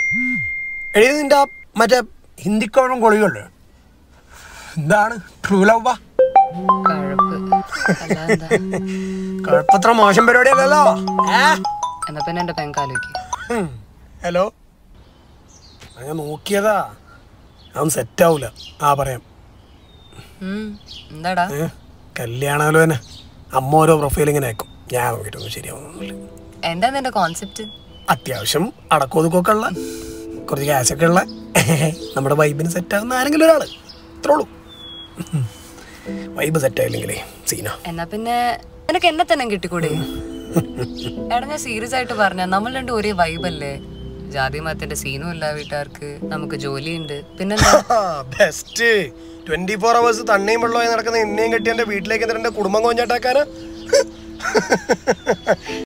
എഴുതി നിന്റെ ആ മറ്റേ ഹിന്ദിക്കോഴം കൊളികളുണ്ട് എന്താണ് ട്രൂ ലവ് കഴപ്പ് അല്ലാതെന്താ കുഴപ്പത്ര മോശം പരിപാടിയല്ലല്ലോ ഏ എന്നാ പിന്നെ എന്റെ പെങ്കാലോക്ക് ഹും. ഹലോ ആ, ഞാൻ നോക്കിയതാ അതൊന്നും സെറ്റ് ആവൂല ആ പറയാം എന്താടാ ഏ കല്യാണമല്ലോ തന്നെ അമ്മ ഓരോ പ്രൊഫൈൽ ഇങ്ങനെ അയക്കും ഞാൻ നോക്കിയിട്ടൊന്നും ശരിയാവുന്നില്ല എന്താ നിന്റെ കോൺസെപ്റ്റ് അത്യാവശ്യം അടക്കോതുക്കൊക്കെ ഉള്ള കുറച്ച് ക്യാഷൊക്കെ ഉള്ള നമ്മുടെ വൈബിന് സെറ്റ് ആകുന്ന ആരെങ്കിലും ഒരാള് ഇത്രേ ഉള്ളൂ വൈബ് സെറ്റ് ആയില്ലെങ്കിലേ സീന എന്നാ പിന്നെ നിനക്ക് എന്നെ തന്നെ കിട്ടിക്കൂടെ എടാ ഞാൻ സീരിയസ് ആയിട്ട് പറഞ്ഞ നമ്മൾ രണ്ടും ഒരേ വൈബല്ലേ ജാതി മതത്തിന്റെ സീനും ഇല്ല വീട്ടുകാർക്ക് നമുക്ക് ജോലിയുണ്ട് പിന്നെന്താ ബെസ്റ്റ് ട്വന്റി ഫോർ അവേഴ്സ് തണ്ണിയും വെള്ളമായി നടക്കുന്ന എന്നെയും കെട്ടി എന്റെ വീട്ടിലേക്ക് എന്നിട്ട് എന്റെ കുടുംബം കൊഞ്ഞാട്ടാക്കാനാ